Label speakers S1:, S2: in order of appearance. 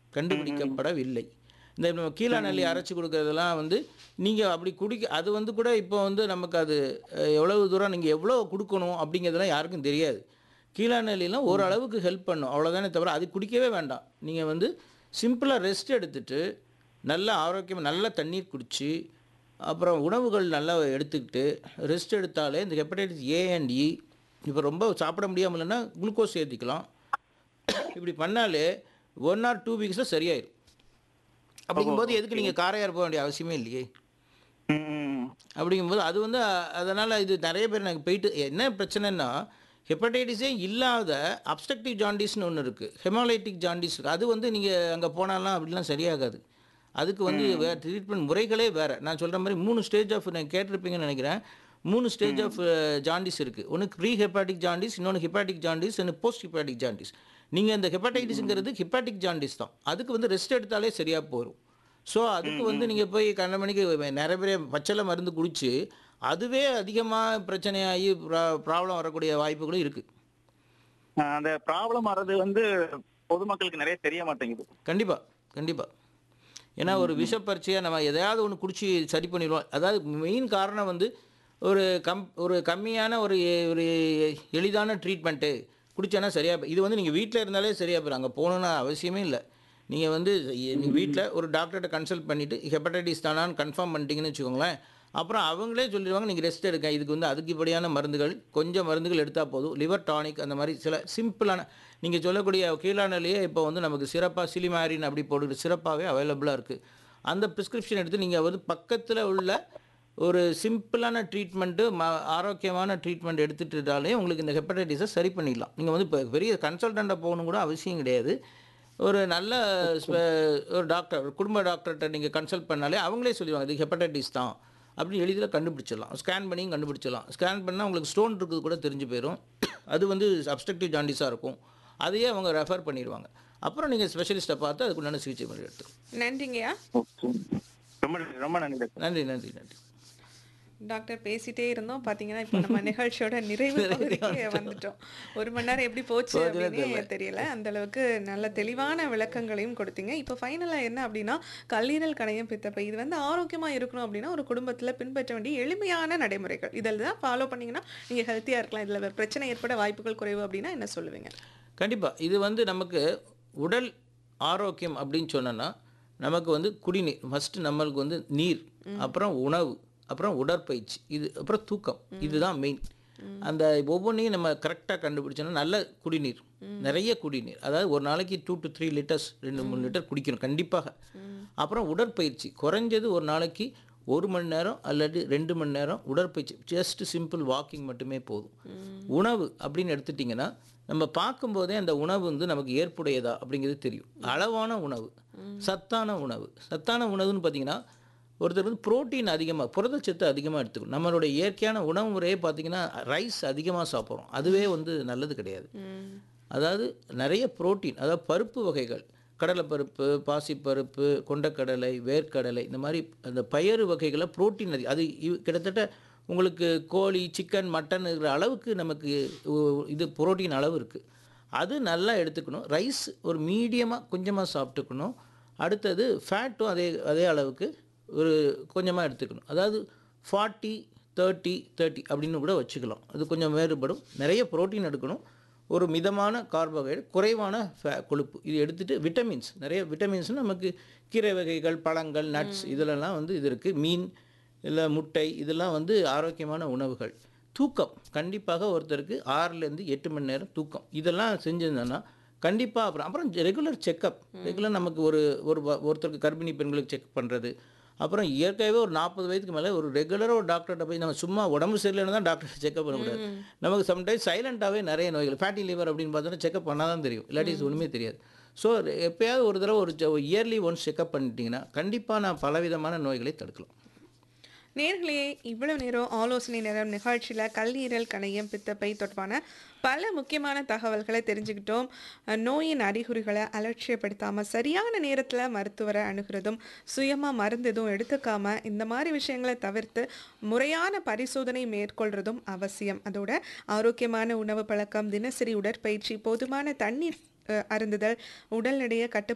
S1: கண்டுபிடிக்கப்படவில்லை இந்த நம்ம கீழாநெல்லி அரைச்சி கொடுக்கறதெல்லாம் வந்து நீங்கள் அப்படி குடிக்க அது வந்து கூட இப்போ வந்து நமக்கு அது அஹ், எவ்வளவு தூரம் நீங்கள் எவ்வளோ கொடுக்கணும் அப்படிங்கிறதெல்லாம் யாருக்கும் தெரியாது கீழாநெல்லிலாம் ஓரளவுக்கு ஹெல்ப் பண்ணும் அவ்வளோதானே தவிர அது குடிக்கவே வேண்டாம் நீங்கள் வந்து சிம்பிளாக ரெஸ்ட் எடுத்துட்டு நல்ல ஆரோக்கியம் நல்ல தண்ணீர் குடித்து அப்புறம் உணவுகள் நல்லா எடுத்துக்கிட்டு ரெஸ்ட் எடுத்தாலே இந்த ஹெப்படைட்டிஸ் ஏ அண்ட் இ இப்போ ரொம்ப சாப்பிட முடியாமலன்னா குளுக்கோஸ் ஏற்றிக்கலாம் இப்படி பண்ணாலே ஒன் ஆர் டூ வீக்ஸில் சரியாயிடும் அப்படிங்கும்போது எதுக்கு நீங்கள் காரையார் போக வேண்டிய அவசியமே இல்லையே
S2: ம், ம்.
S1: அப்படிங்கும்போது அது வந்து அதனால் இது நிறைய பேர் எனக்கு போயிட்டு என்ன பிரச்சனைன்னா ஹெப்படைட்டிஸே இல்லாத அப்ஸ்ட்ரக்டிவ் ஜாண்டிஸ்னு ஒன்று இருக்குது ஹெமாலைட்டிக் ஜாண்டிஸ் இருக்குது அது வந்து நீங்கள் அங்கே போனாலாம் அப்படிலாம் சரியாகாது அதுக்கு வந்து வேறு ட்ரீட்மெண்ட் முறைகளே வேறு நான் சொல்கிற மாதிரி மூணு ஸ்டேஜ் ஆஃப் நான் கேட்டிருப்பீங்கன்னு நினைக்கிறேன் மூணு ஸ்டேஜ் ஆஃப் ஜாண்டிஸ் இருக்குது ஒன்று ப்ரீ ஹெப்பாட்டிக் ஜாண்டிஸ் இன்னொன்று ஹெப்பாட்டிக் ஜாண்டிஸ் இன்னும் போஸ்ட் ஹெப்பாட்டிக் ஜாண்டிஸ் நீங்கள் இந்த ஹெப்படைட்டிஸுங்கிறது ஹெப்பாட்டிக் ஜாண்டிஸ் தான் அதுக்கு வந்து ரெஸ்ட் எடுத்தாலே சரியாக போயிடும் ஸோ அதுக்கு வந்து நீங்கள் போய் கண்ண மணிக்கு நிறைய பேர் பச்சளை மருந்து குடித்து அதுவே அதிகமாக பிரச்சனையாகி ப்ராப்ளம் வரக்கூடிய வாய்ப்புகளும் இருக்குது
S2: ஆஹ் அந்த ப்ராப்ளம் வர்றது வந்து பொதுமக்களுக்கு நிறைய தெரிய மாட்டேங்குது
S1: கண்டிப்பாக கண்டிப்பாக ஏன்னா ஒரு விஷப்பரிச்சையாக நம்ம எதையாவது ஒன்று குடிச்சு சரி பண்ணிடுவோம் அதாவது மெயின் காரணம் வந்து ஒரு கம் ஒரு கம்மியான ஒரு எ- ஒரு எளிதான ட்ரீட்மெண்ட்டு குடிச்சேன்னா சரியாக இது வந்து நீங்கள் வீட்டில் இருந்தாலே சரியாக போயிடும் அங்கே போகணுன்னு அவசியமே இல்லை நீங்கள் வந்து நீங்கள் வீட்டில் ஒரு டாக்டர்கிட்ட கன்சல்ட் பண்ணிவிட்டு ஹெப்படைட்டிஸ் தானான்னு கன்ஃபார்ம் பண்ணிட்டீங்கன்னு வச்சுக்கோங்களேன் அப்புறம் அவங்களே சொல்லிடுவாங்க நீங்கள் ரெஸ்ட் எடுக்க இதுக்கு வந்து அதுக்குப்படியான மருந்துகள் கொஞ்சம் மருந்துகள் எடுத்தால் போதும் லிவர் டானிக் அந்த மாதிரி சில சிம்பிளான நீங்கள் சொல்லக்கூடிய கீழானிலேயே இப்போ வந்து நமக்கு சிறப்பாக சிலிமாரின் அப்படி போட்டு சிறப்பாகவே அவைலபிளாக இருக்குது அந்த ப்ரிஸ்கிரிப்ஷன் எடுத்து நீங்கள் வந்து பக்கத்தில் உள்ள ஒரு சிம்பிளான ட்ரீட்மெண்ட்டு ம ஆரோக்கியமான ட்ரீட்மெண்ட் எடுத்துட்டுட்டாலே உங்களுக்கு இந்த ஹெப்படைட்டிஸை சரி பண்ணிடலாம் நீங்கள் வந்து இப்போ பெரிய கன்சல்டண்ட்டை போகணும் கூட அவசியம் கிடையாது ஒரு நல்ல ஸ்பெ- ஒரு டாக்டர் ஒரு குடும்ப டாக்டர்கிட்ட நீங்கள் கன்சல்ட் பண்ணாலே அவங்களே சொல்லிடுவாங்க இது ஹெப்படைட்டிஸ் தான் அப்படின்னு எளிதில் கண்டுபிடிச்சிடலாம் ஸ்கேன் பண்ணியும் கண்டுபிடிச்சிடலாம் ஸ்கேன் பண்ணால் உங்களுக்கு ஸ்டோன் இருக்குது கூட தெரிஞ்சு போயிடும் அது வந்து அப்ஸ்ட்ரக்டிவ் ஜாண்டிஸாக இருக்கும் அதையே அவங்க ரெஃபர் பண்ணிடுவாங்க அப்புறம் நீங்கள் ஸ்பெஷலிஸ்ட்டை பார்த்து அதுக்குண்டான சிகிச்சை முறை எடுத்துக்கலாம்
S3: நன்றிங்கய்யா
S2: ஓகே ரொம்ப நன்றி ரொம்ப நன்றி டாக்டர்
S1: நன்றி நன்றி நன்றி
S3: டாக்டர் பேசிட்டே இருந்தோம் பாத்தீங்கன்னா இப்போ நம்ம நிகழ்ச்சியோட நிறைவு பகுதிக்கு வந்துட்டோம் ஒரு மணி நேரம் எப்படி போச்சு அப்படின்னு தெரியல அந்த அளவுக்கு நல்ல தெளிவான விளக்கங்களையும் கொடுத்தீங்க இப்போ ஃபைனலா என்ன அப்படின்னா கல்லீரல் கணையம் பித்தப்பை இது வந்து ஆரோக்கியமா இருக்கணும் அப்படின்னா ஒரு குடும்பத்துல பின்பற்ற வேண்டிய எளிமையான நடைமுறைகள் இதில் தான் ஃபாலோ பண்ணீங்கன்னா நீங்க ஹெல்த்தியா இருக்கலாம் இதுல பிரச்சனை ஏற்பட வாய்ப்புகள் குறைவு அப்படின்னா என்ன சொல்லுவீங்க
S1: கண்டிப்பாக இது வந்து நமக்கு உடல் ஆரோக்கியம் அப்படின்னு சொன்னோன்னா நமக்கு வந்து குடிநீர் ஃபஸ்ட்டு நம்மளுக்கு வந்து நீர் அப்புறம் உணவு அப்புறம் உடற்பயிற்சி இது அப்புறம் தூக்கம் இதுதான் மெயின் அந்த ஒவ்வொன்றையும் நம்ம கரெக்டாக கண்டுபிடிச்சோன்னா நல்ல குடிநீர் நிறைய குடிநீர் அதாவது ஒரு நாளைக்கு டூ டு த்ரீ லிட்டர்ஸ் ரெண்டு மூணு லிட்டர் குடிக்கணும் கண்டிப்பாக அப்புறம் உடற்பயிற்சி குறைஞ்சது ஒரு நாளைக்கு ஒரு மணி நேரம் அல்லது ரெண்டு மணி நேரம் உடற்பயிற்சி ஜஸ்ட் சிம்பிள் வாக்கிங் மட்டுமே போதும் உணவு அப்படின்னு எடுத்துட்டிங்கன்னா நம்ம பார்க்கும்போதே அந்த உணவு வந்து நமக்கு ஏற்புடையதா அப்படிங்கிறது தெரியும் அளவான உணவு சத்தான உணவு சத்தான உணவுன்னு பார்த்தீங்கன்னா ஒருத்தர் வந்து புரோட்டீன் அதிகமாக புரதச்சத்து அதிகமாக எடுத்துக்கணும் நம்மளுடைய இயற்கையான உணவு முறையே பார்த்தீங்கன்னா ரைஸ் அதிகமாக சாப்பிட்றோம் அதுவே வந்து நல்லது கிடையாது அதாவது நிறைய புரோட்டீன் அதாவது பருப்பு வகைகள் கடலைப்பருப்பு பாசிப்பருப்பு கொண்டக்கடலை வேர்க்கடலை இந்த மாதிரி அந்த பயறு வகைகளில் புரோட்டீன் அதிகம் அது இவ்- கிட்டத்தட்ட உங்களுக்கு கோழி சிக்கன் மட்டன் இருக்கிற அளவுக்கு நமக்கு உ- இது புரோட்டீன் அளவு இருக்குது அது நல்லா எடுத்துக்கணும் ரைஸ் ஒரு மீடியமாக கொஞ்சமாக சாப்பிட்டுக்கணும் அடுத்தது ஃபேட்டும் அதே அதே அளவுக்கு ஒரு கொஞ்சமாக எடுத்துக்கணும் அதாவது ஃபார்ட்டி தேர்ட்டி தேர்ட்டி அப்படின்னு கூட வச்சுக்கலாம் அது கொஞ்சம் வேறுபடும் நிறைய புரோட்டீன் எடுக்கணும் ஒரு மிதமான கார்போஹைட்ரேட் குறைவான ஃபே- கொழுப்பு இது எடுத்துட்டு விட்டமின்ஸ் நிறைய விட்டமின்ஸ் நமக்கு கீரை வகைகள் பழங்கள் நட்ஸ் இதிலெல்லாம் வந்து இது இருக்குது மீன் இல்லை முட்டை இதெல்லாம் வந்து ஆரோக்கியமான உணவுகள் தூக்கம் கண்டிப்பாக ஒருத்தருக்கு ஆறுலேருந்து எட்டு மணி நேரம் தூக்கம் இதெல்லாம் செஞ்சிருந்தோன்னா கண்டிப்பாக அப்புறம் அப்புறம் ரெகுலர் செக்கப் ரெகுலர் நமக்கு ஒரு ஒரு வ- ஒருத்தருக்கு கர்ப்பிணி பெண்களுக்கு செக் பண்ணுறது அப்புறம் இயற்கையாகவே ஒரு நாற்பது வயதுக்கு மேலே ஒரு ரெகுலராக ஒரு டாக்டர்கிட்ட போய் நம்ம சும்மா உடம்பு சரியில்லைன்னு தான் டாக்டர் செக்அப் பண்ணக்கூடாது நமக்கு சம்டைம்ஸ் சைலண்ட்டாகவே நிறைய நோய்கள் ஃபேட்டி லிவர் அப்படின்னு பார்த்தோன்னா செக்அப் பண்ணால் தான் தெரியும் இல்லாட்டி இது ஒன்றுமே தெரியாது ஸோ எப்பயாவது ஒரு தடவை ஒரு இயர்லி ஒன்ஸ் செக்அப் பண்ணிட்டீங்கன்னா கண்டிப்பாக நான் பலவிதமான நோய்களை தடுக்கலாம்
S3: நேர்களே இவ்வளவு நேரம் ஆலோசனை நேரம் நிகழ்ச்சியில் கல்லீரல் கணையம் பித்தப்பை தொடர்பான பல முக்கியமான தகவல்களை தெரிஞ்சுக்கிட்டோம் அஹ் நோயின் அறிகுறிகளை அலட்சியப்படுத்தாமல் சரியான நேரத்தில் மருத்துவரை அணுகிறதும் சுயமாக மருந்து எதுவும் எடுத்துக்காம இந்த மாதிரி விஷயங்களை தவிர்த்து முறையான பரிசோதனை மேற்கொள்றதும் அவசியம் அதோட ஆரோக்கியமான உணவு பழக்கம் தினசரி உடற்பயிற்சி போதுமான தண்ணீர் அஹ், அருந்துதல் உடல் எடையை கட்டு